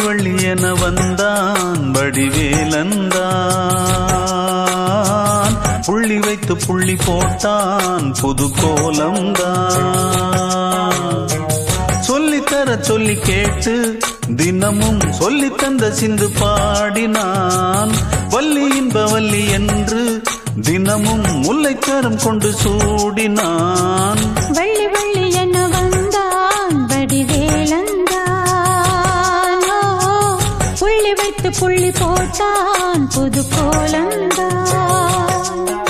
வள்ளி என வந்தான் வடிவேலந்தான் புள்ளி வைத்து புள்ளி போட்டான் புது கோலம்தான் சொல்லித்தர சொல்லி கேட்டு தினமும் சொல்லி தந்த சிந்து பாடினான் வள்ளி இன்ப வள்ளி என்று தினமும் முல்லைக்கரம் கொண்டு சூடினான் வள்ளி வள்ளி என வந்தான் வடிவேலந்தான் ஓ, புள்ளி வைத்து புள்ளி போட்டான் புது கோலந்தான்